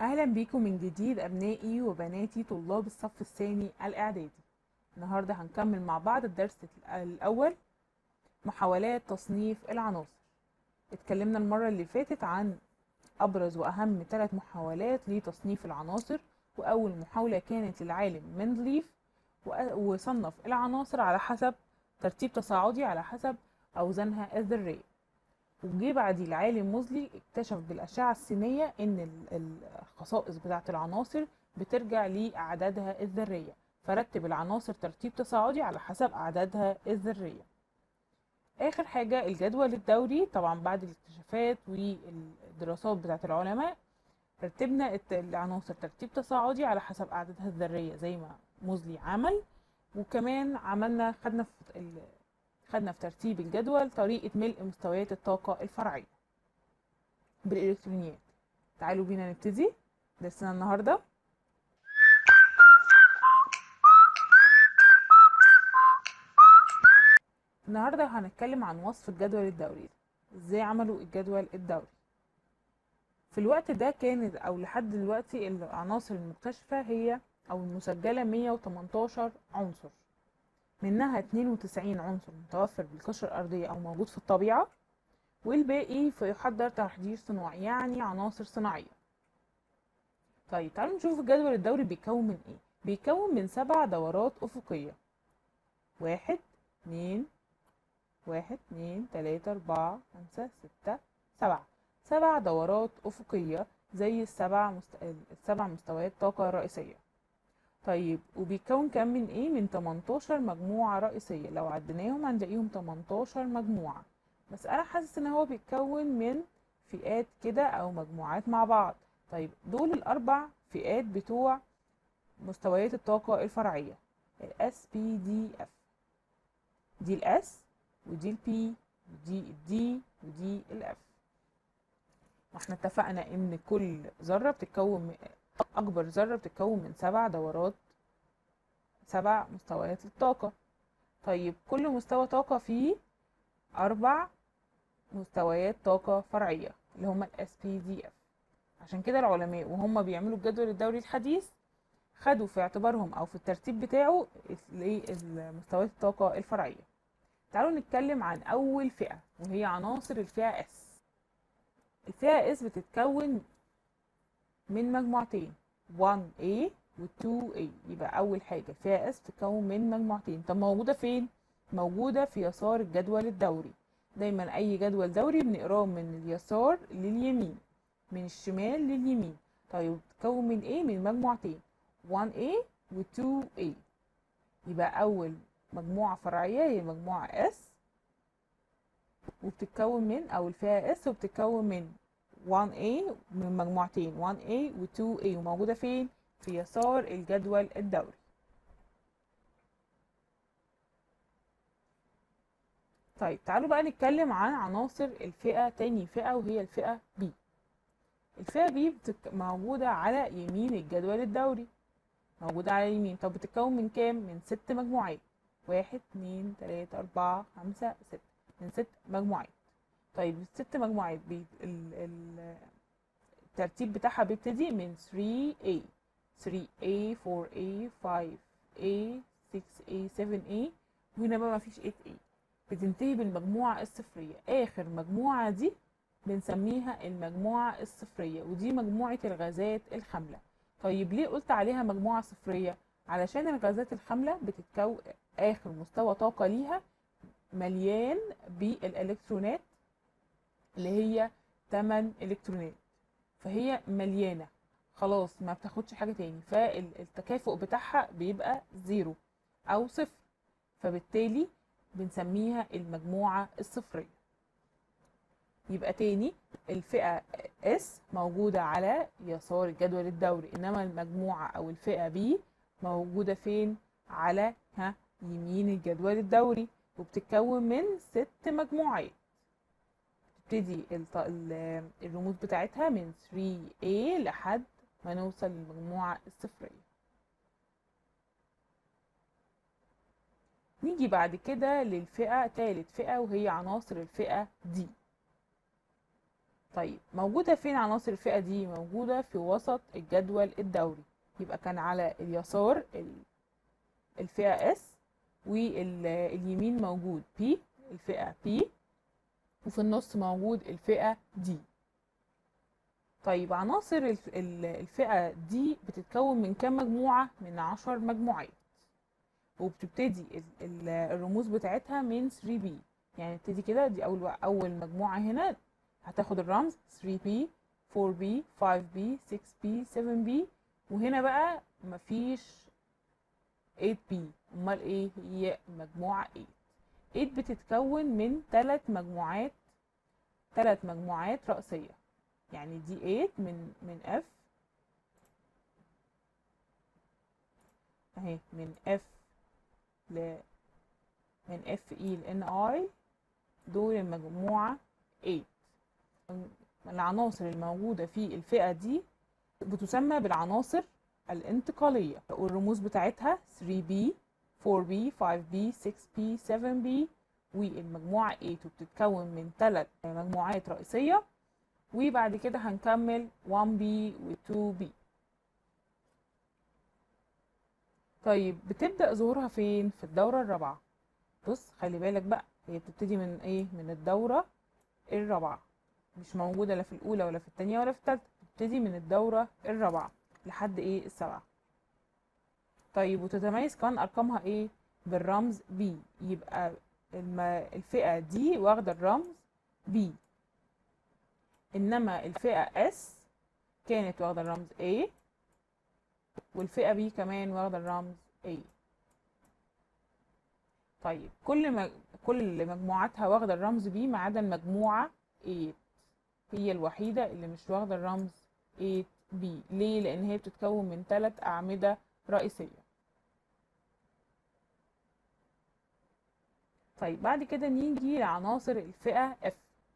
أهلا بيكم من جديد أبنائي وبناتي طلاب الصف الثاني الإعدادي النهاردة هنكمل مع بعض الدرس الأول محاولات تصنيف العناصر اتكلمنا المرة اللي فاتت عن أبرز وأهم ثلاث محاولات لتصنيف العناصر وأول محاولة كانت للعالم مندليف وصنف العناصر على حسب ترتيب تصاعدي على حسب أوزانها الذرية وجي بعديه العالم موزلي اكتشف بالأشعة السينية إن الخصائص بتاعة العناصر بترجع لأعدادها الذرية فرتب العناصر ترتيب تصاعدي على حسب أعدادها الذرية آخر حاجة الجدول الدوري طبعا بعد الاكتشافات والدراسات بتاعة العلماء رتبنا العناصر ترتيب تصاعدي على حسب أعدادها الذرية زي ما موزلي عمل وكمان عملنا خدنا في خدنا في ترتيب الجدول طريقة ملء مستويات الطاقة الفرعية بالإلكترونيات تعالوا بينا نبتدي درسنا النهاردة النهاردة هنتكلم عن وصف الجدول الدوري ازاي عملوا الجدول الدوري في الوقت ده كانت او لحد دلوقتي العناصر المكتشفة هي او المسجلة 118 عنصر منها 92 عنصر متوفر بالقشرة الأرضية أو موجود في الطبيعة والباقي فيحضر تحضير صناعي يعني عناصر صناعية طيب تعالوا نشوف الجدول الدوري بيتكون من ايه بيتكون من سبع دورات أفقية واحد اتنين واحد اتنين تلاتة أربعة خمسة ستة سبعة سبع دورات أفقية زي السبع مست... السبع مستويات طاقة رئيسية طيب وبيتكون كام من ايه من 18 مجموعة رئيسية لو عديناهم هنلاقيهم 18 مجموعة بس انا حاسس ان هو بيتكون من فئات كده او مجموعات مع بعض طيب دول الاربع فئات بتوع مستويات الطاقة الفرعية ال SPDF دي ال S ودي ال P ودي ال D ودي ال F واحنا اتفقنا ان كل ذرة بتتكون أكبر ذرة بتتكون من سبع دورات سبع مستويات الطاقة طيب كل مستوى طاقة فيه أربع مستويات طاقة فرعية اللي هما ال SPDF عشان كده العلماء وهم بيعملوا الجدول الدوري الحديث خدوا في اعتبارهم أو في الترتيب بتاعه مستويات الطاقة الفرعية تعالوا نتكلم عن أول فئة وهي عناصر الفئة S الفئة S بتتكون من مجموعتين 1A و 2A يبقى أول حاجة فيها S تتكون من مجموعتين طب موجودة فين؟ موجودة في يسار الجدول الدوري دايما أي جدول دوري بنقراه من اليسار لليمين من الشمال لليمين طيب بتتكون من إيه؟ من مجموعتين 1A و 2A يبقى أول مجموعة فرعية هي مجموعة S وبتتكون من أو الفئة S وبتتكون من 1A من مجموعتين 1A و 2A وموجودة فين؟ في يسار الجدول الدوري طيب تعالوا بقى نتكلم عن عناصر الفئة تاني فئة وهي الفئة B الفئة B بتك... موجودة على يمين الجدول الدوري موجودة على اليمين طب بتتكون من كام؟ من ست مجموعات واحد اتنين تلاتة أربعة خمسة ستة من ست مجموعات طيب الست مجموعات بي... ال... ال... الترتيب بتاعها بيبتدي من 3A 3A 4A 5A 6A 7A وهنا بقى مفيش 8A بتنتهي بالمجموعة الصفرية آخر مجموعة دي بنسميها المجموعة الصفرية ودي مجموعة الغازات الخاملة طيب ليه قلت عليها مجموعة صفرية؟ علشان الغازات الخاملة بتتكون آخر مستوى طاقة ليها مليان بالإلكترونات اللي هي 8 إلكترونات فهي مليانة خلاص ما بتاخدش حاجة تاني فالتكافؤ بتاعها بيبقى زيرو أو صفر فبالتالي بنسميها المجموعة الصفرية يبقى تاني الفئة S موجودة على يسار الجدول الدوري إنما المجموعة أو الفئة B موجودة فين؟ على ها يمين الجدول الدوري وبتتكون من ست مجموعات تبتدي الرموز بتاعتها من 3A لحد ما نوصل للمجموعة الصفرية نيجي بعد كده للفئة تالت فئة وهي عناصر الفئة دي طيب موجودة فين عناصر الفئة دي موجودة في وسط الجدول الدوري يبقى كان على اليسار ال- الفئة S واليمين موجود P الفئة P وفي النص موجود الفئة D طيب عناصر الف- ال- الفئة دي بتتكون من كام مجموعة؟ من عشر مجموعات وبتبتدي ال- ال- الرموز بتاعتها من 3B يعني نبتدي كده دي أول وا- أول مجموعة هنا هتاخد الرمز 3B 4B 5B 6B 7B وهنا بقى مفيش 8B أمال إيه هي مجموعة 8 8 بتتكون من ثلاث مجموعات ثلاث مجموعات رئيسية يعني دي 8 من من F اهي من F ل من F E ل N I دول المجموعة 8 العناصر الموجودة في الفئة دي بتسمى بالعناصر الانتقالية والرموز بتاعتها 3B 4B 5B 6B 7B والمجموعة 8 وبتتكون من ثلاث مجموعات رئيسية وبعد كده هنكمل 1B و 2B طيب بتبدأ ظهورها فين؟ في الدورة الرابعة بص خلي بالك بقى هي بتبتدي من ايه؟ من الدورة الرابعة مش موجودة لا في الأولى ولا في التانية ولا في التالتة بتبتدي من الدورة الرابعة لحد ايه؟ السبعة طيب وتتميز كمان أرقامها ايه؟ بالرمز B يبقى الم... الفئة دي واخدة الرمز B إنما الفئة S كانت واخدة الرمز A والفئة B كمان واخدة الرمز A طيب كل ما كل مجموعاتها واخدة الرمز B ما عدا المجموعة 8 هي الوحيدة اللي مش واخدة الرمز 8B ليه؟ لأن هي بتتكون من ثلاث أعمدة رئيسية طيب بعد كده نيجي لعناصر الفئة F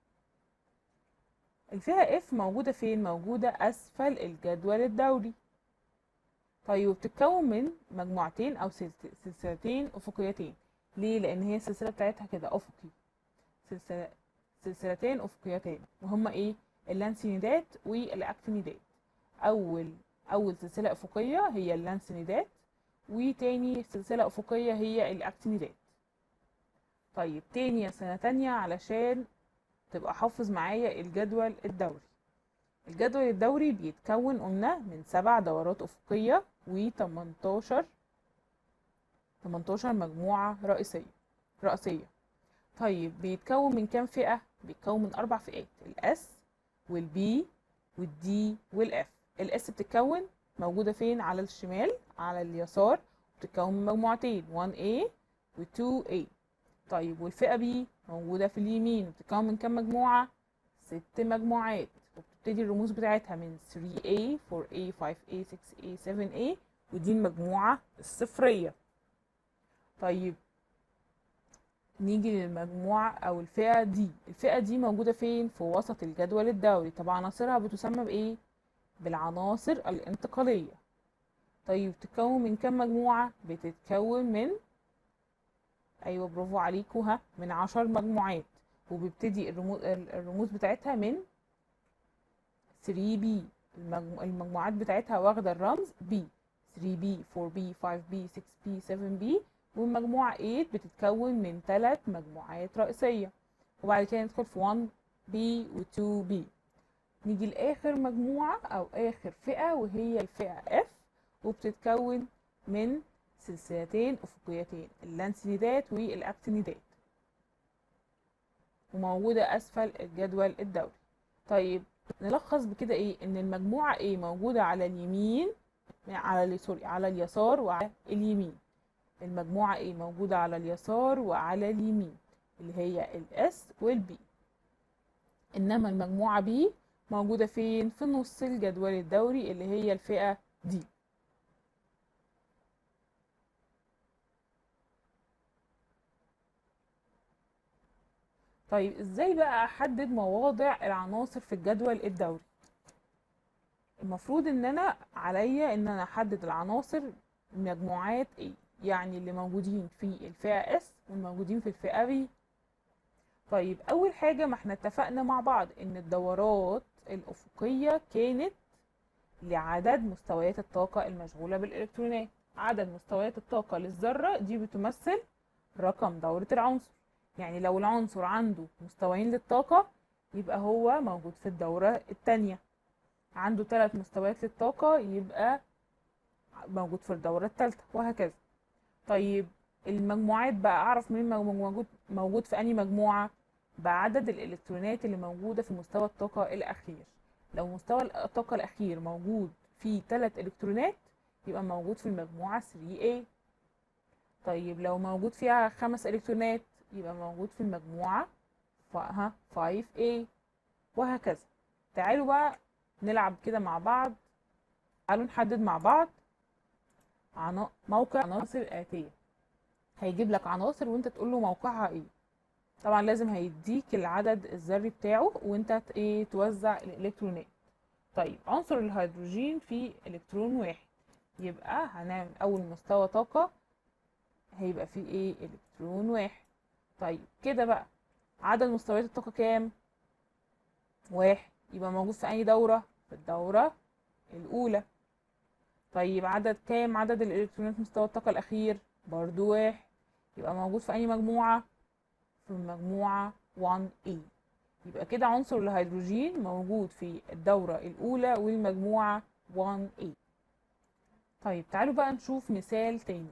الفئة F موجودة فين؟ موجودة أسفل الجدول الدوري طيب وبتتكون من مجموعتين أو سلس- سلسلتين أفقيتين ليه؟ لأن هي السلسلة بتاعتها كده أفقي سلسلة سلسلتين أفقيتين وهما إيه؟ اللانسينيدات والأكتينيدات أول أول سلسلة أفقية هي اللانسينيدات وتاني سلسلة أفقية هي الأكتينيدات طيب تاني يا سنة تانية علشان تبقى حافظ معايا الجدول الدوري الجدول الدوري بيتكون قلنا من سبع دورات أفقية و 18 18 مجموعة رئيسية رئيسية طيب بيتكون من كام فئة؟ بيتكون من أربع فئات الأس والبي والدي والإف الأس بتتكون موجودة فين؟ على الشمال على اليسار بتتكون من مجموعتين 1A و 2A طيب والفئة بي موجودة في اليمين بتتكون من كام مجموعة؟ ست مجموعات وبتبتدي الرموز بتاعتها من 3A 4A 5A 6A 7A ودي المجموعة الصفرية طيب نيجي للمجموعة أو الفئة دي الفئة دي موجودة فين؟ في وسط الجدول الدوري طب عناصرها بتسمى بإيه؟ بالعناصر الانتقالية طيب بتتكون من كام مجموعة؟ بتتكون من أيوة برافو عليكوا ها من عشر مجموعات وبيبتدي الرموز الرموز بتاعتها من 3B المجمو- المجموعات بتاعتها واخدة الرمز B 3B 4B 5B 6B 7B والمجموعة 8 بتتكون من ثلاث مجموعات رئيسية وبعد كده ندخل في 1B و 2B نيجي لآخر مجموعة أو آخر فئة وهي الفئة F وبتتكون من سلسلتين أفقيتين اللانسينيدات والأكتينيدات وموجودة أسفل الجدول الدوري طيب نلخص بكده إيه إن المجموعة إيه موجودة على اليمين على ال- سوري على اليسار وعلى اليمين المجموعة إيه موجودة على اليسار وعلى اليمين اللي هي الاس والبي إنما المجموعة بي موجودة فين في نص الجدول الدوري اللي هي الفئة دي طيب ازاي بقى احدد مواضع العناصر في الجدول الدوري المفروض ان انا عليا ان انا احدد العناصر مجموعات ايه يعني اللي موجودين في الفئة S والموجودين في الفئة B طيب اول حاجه ما احنا اتفقنا مع بعض ان الدورات الافقيه كانت لعدد مستويات الطاقه المشغوله بالالكترونات عدد مستويات الطاقه للذره دي بتمثل رقم دوره العنصر يعني لو العنصر عنده مستويين للطاقه يبقى هو موجود في الدوره الثانيه عنده ثلاث مستويات للطاقه يبقى موجود في الدوره الثالثه وهكذا طيب المجموعات بقى اعرف مين موجود موجود في انهي مجموعه بعدد الالكترونات اللي موجوده في مستوى الطاقه الاخير لو مستوى الطاقه الاخير موجود فيه 3 الكترونات يبقى موجود في المجموعه 3A طيب لو موجود فيها خمس الكترونات يبقى موجود في المجموعه ها 5A وهكذا تعالوا بقى نلعب كده مع بعض تعالوا نحدد مع بعض عنا... موقع عناصر الآتية هيجيب لك عناصر وانت تقول له موقعها ايه طبعا لازم هيديك العدد الذري بتاعه وانت ايه توزع الالكترونات طيب عنصر الهيدروجين فيه الكترون واحد يبقى هنعمل اول مستوى طاقة هيبقى فيه ايه الكترون واحد طيب كده بقى عدد مستويات الطاقة كام واحد يبقى موجود في اي دورة في الدورة الاولى طيب عدد كام عدد الالكترونات مستوى الطاقة الاخير برضو واحد يبقى موجود في اي مجموعة في المجموعة 1A يبقى كده عنصر الهيدروجين موجود في الدورة الأولى والمجموعة 1A طيب تعالوا بقى نشوف مثال تاني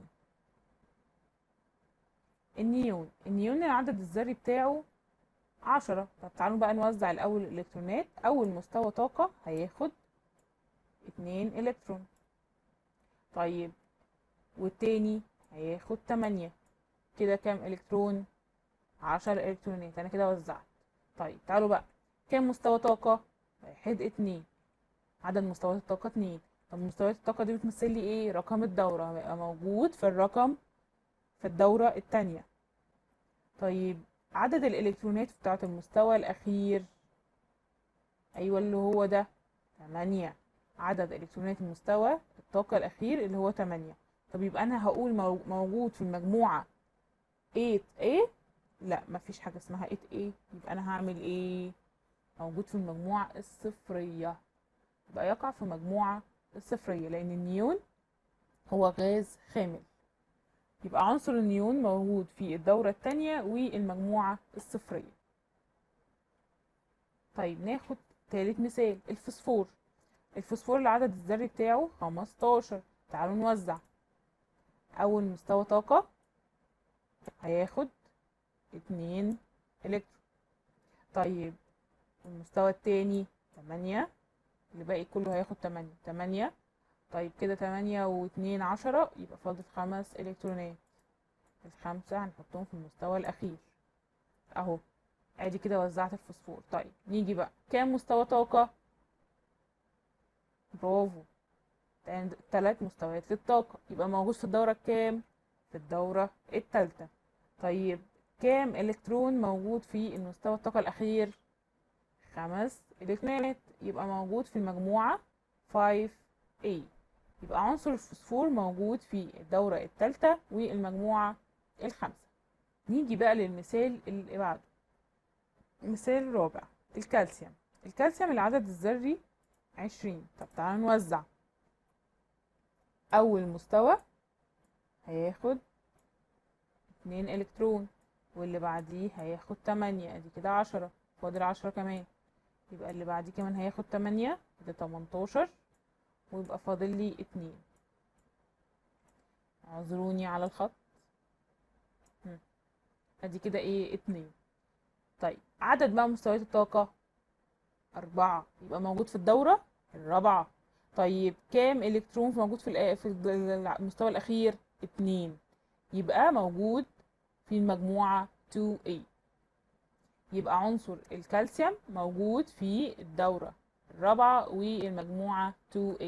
النيون النيون العدد الذري بتاعه عشرة طب تعالوا بقى نوزع الأول الإلكترونات أول مستوى طاقة هياخد اتنين إلكترون طيب والتاني هياخد تمانية كده كام إلكترون عشر إلكترونات أنا كده وزعت طيب تعالوا بقى كام مستوى طاقة واحد اتنين عدد مستويات الطاقة اتنين طب مستويات الطاقة دي بتمثل لي ايه رقم الدورة هيبقى موجود في الرقم في الدورة التانية طيب عدد الإلكترونات بتاعة المستوى الأخير أيوة اللي هو ده تمانية عدد إلكترونات المستوى الطاقة الأخير اللي هو تمانية طب يبقى أنا هقول موجود في المجموعة 8A لا مفيش حاجة اسمها 8A يبقى أنا هعمل إيه موجود في المجموعة الصفرية يبقى يقع في مجموعة الصفرية لأن النيون هو غاز خامل يبقى عنصر النيون موجود في الدورة الثانية والمجموعة الصفرية طيب ناخد تالت مثال الفسفور الفسفور العدد الذري بتاعه 15 تعالوا نوزع أول مستوى طاقة هياخد اتنين إلكترون طيب المستوى التاني تمانية اللي باقي كله هياخد تمانية تمانية طيب كده تمانية واتنين عشرة يبقى فاضل خمس إلكترونات الخمسة هنحطهم في المستوى الأخير أهو ادي كده وزعت الفوسفور طيب نيجي بقى كام مستوى طاقة برافو تلات مستويات للطاقة يبقى موجود في الدورة الكام في الدورة التالتة طيب كام إلكترون موجود في المستوى الطاقة الأخير خمس إلكترونات يبقى موجود في المجموعة 5A يبقى عنصر الفوسفور موجود في الدورة الثالثة والمجموعة الخامسة نيجي بقى للمثال اللي بعده المثال الرابع الكالسيوم الكالسيوم العدد الذري عشرين طب تعالوا نوزع أول مستوى هياخد اتنين إلكترون واللي بعديه هياخد تمانية ادي كده عشرة فاضل عشرة كمان يبقى اللي بعديه كمان هياخد تمانية كده تمنتاشر ويبقى فاضل لي اتنين اعذروني على الخط ادي كده ايه اتنين طيب عدد بقى مستويات الطاقة أربعة يبقى موجود في الدورة الرابعة طيب كام إلكترون موجود في في المستوى الأخير اتنين يبقى موجود في المجموعة 2A يبقى عنصر الكالسيوم موجود في الدورة الرابعة والمجموعة 2A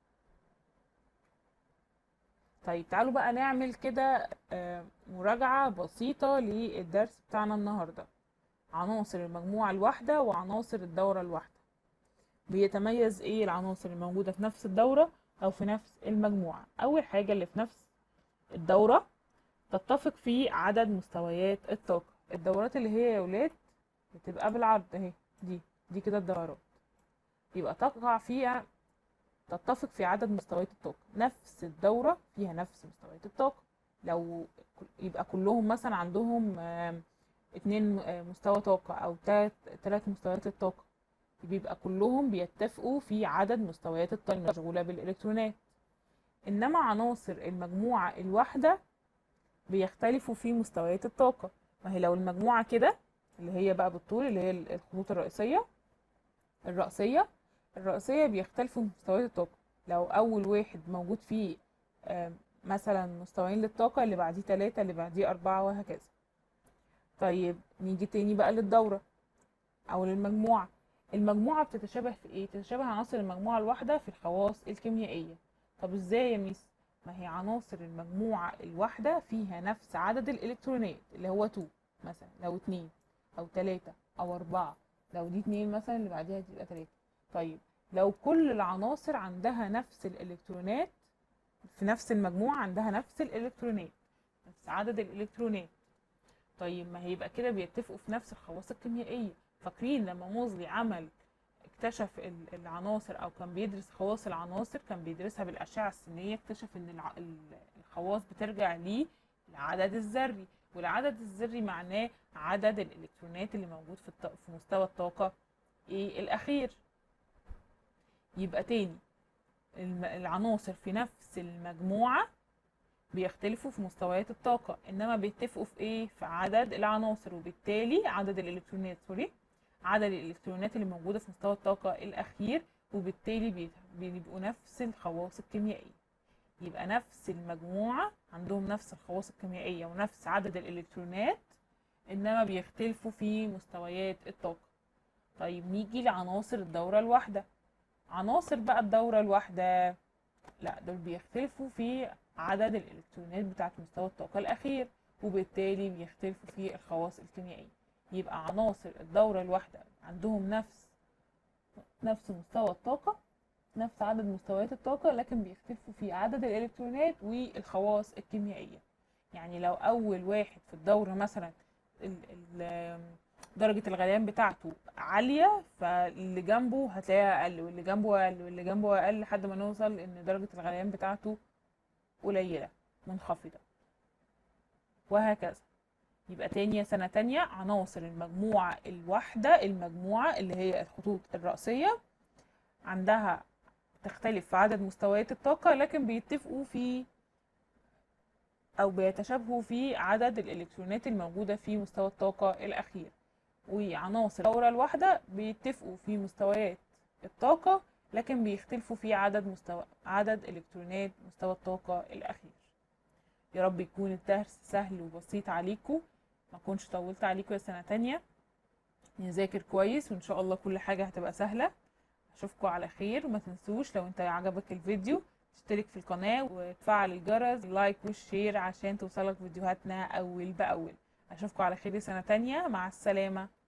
طيب تعالوا بقى نعمل كده مراجعة بسيطة للدرس بتاعنا النهاردة عناصر المجموعة الواحدة وعناصر الدورة الواحدة بيتميز ايه العناصر الموجودة في نفس الدورة او في نفس المجموعة اول حاجة اللي في نفس الدورة تتفق في عدد مستويات الطاقة الدورات اللي هي يا ولاد بتبقى بالعرض اهي دي دي كده الدورات يبقى تقع فيها تتفق في عدد مستويات الطاقة نفس الدورة فيها نفس مستويات الطاقة لو يبقى كلهم مثلا عندهم آم، اتنين آه، مستوى طاقة أو تلات تلات مستويات الطاقة بيبقى كلهم بيتفقوا في عدد مستويات الطاقة المشغولة بالإلكترونات إنما عناصر المجموعة الواحدة بيختلفوا في مستويات الطاقة ما هي لو المجموعة كده اللي هي بقى بالطول اللي هي الخطوط الرئيسية الرأسية الرأسية بيختلفوا في مستويات الطاقة لو أول واحد موجود فيه آم، مثلا مستويين للطاقة اللي بعديه تلاتة اللي بعديه أربعة وهكذا طيب نيجي تاني بقى للدورة أو للمجموعة المجموعة بتتشابه في إيه؟ تتشابه عناصر المجموعة الواحدة في الخواص الكيميائية طب إزاي يا ميس؟ ما هي عناصر المجموعة الواحدة فيها نفس عدد الإلكترونات اللي هو 2 مثلا لو اتنين أو تلاتة أو أربعة لو دي اتنين مثلا اللي بعديها تبقى تلاتة طيب لو كل العناصر عندها نفس الإلكترونات في نفس المجموعة عندها نفس الإلكترونات نفس عدد الإلكترونات طيب ما هيبقى كده بيتفقوا في نفس الخواص الكيميائية فاكرين لما موزلي عمل اكتشف ال- العناصر او كان بيدرس خواص العناصر كان بيدرسها بالاشعه السينيه اكتشف ان الع- ال- الخواص بترجع ليه العدد الذري والعدد الذري معناه عدد الالكترونات اللي موجود في الط- في مستوى الطاقه ايه الاخير يبقى تاني الم- العناصر في نفس المجموعه بيختلفوا في مستويات الطاقه انما بيتفقوا في ايه في عدد العناصر وبالتالي عدد الالكترونات سوري عدد الالكترونات اللي موجوده في مستوى الطاقه الاخير وبالتالي بي- بيبقوا نفس الخواص الكيميائيه يبقى نفس المجموعه عندهم نفس الخواص الكيميائيه ونفس عدد الالكترونات انما بيختلفوا في مستويات الطاقه طيب نيجي لعناصر الدوره الواحده عناصر بقى الدوره الواحده لا دول بيختلفوا في عدد الالكترونات بتاعت مستوى الطاقه الاخير وبالتالي بيختلفوا في الخواص الكيميائيه يبقى عناصر الدورة الواحدة عندهم نفس نفس مستوى الطاقة نفس عدد مستويات الطاقة لكن بيختلفوا في عدد الإلكترونات والخواص الكيميائية يعني لو أول واحد في الدورة مثلا ال ال درجة الغليان بتاعته عالية فاللي جنبه هتلاقيها أقل واللي جنبه أقل واللي جنبه أقل لحد ما نوصل إن درجة الغليان بتاعته قليلة منخفضة وهكذا يبقى تانية سنة تانية عناصر المجموعة الواحدة المجموعة اللي هي الخطوط الرأسية عندها تختلف في عدد مستويات الطاقة لكن بيتفقوا في أو بيتشابهوا في عدد الإلكترونات الموجودة في مستوى الطاقة الأخير وعناصر الدورة الواحدة بيتفقوا في مستويات الطاقة لكن بيختلفوا في عدد مستوى عدد إلكترونات مستوى الطاقة الأخير يا رب يكون الدرس سهل وبسيط عليكم ما اكونش طولت عليكم يا سنة تانية نذاكر كويس وان شاء الله كل حاجة هتبقى سهلة اشوفكم على خير وما تنسوش لو انت عجبك الفيديو تشترك في القناة وتفعل الجرس لايك والشير عشان توصلك فيديوهاتنا اول باول اشوفكم على خير يا سنة تانية مع السلامة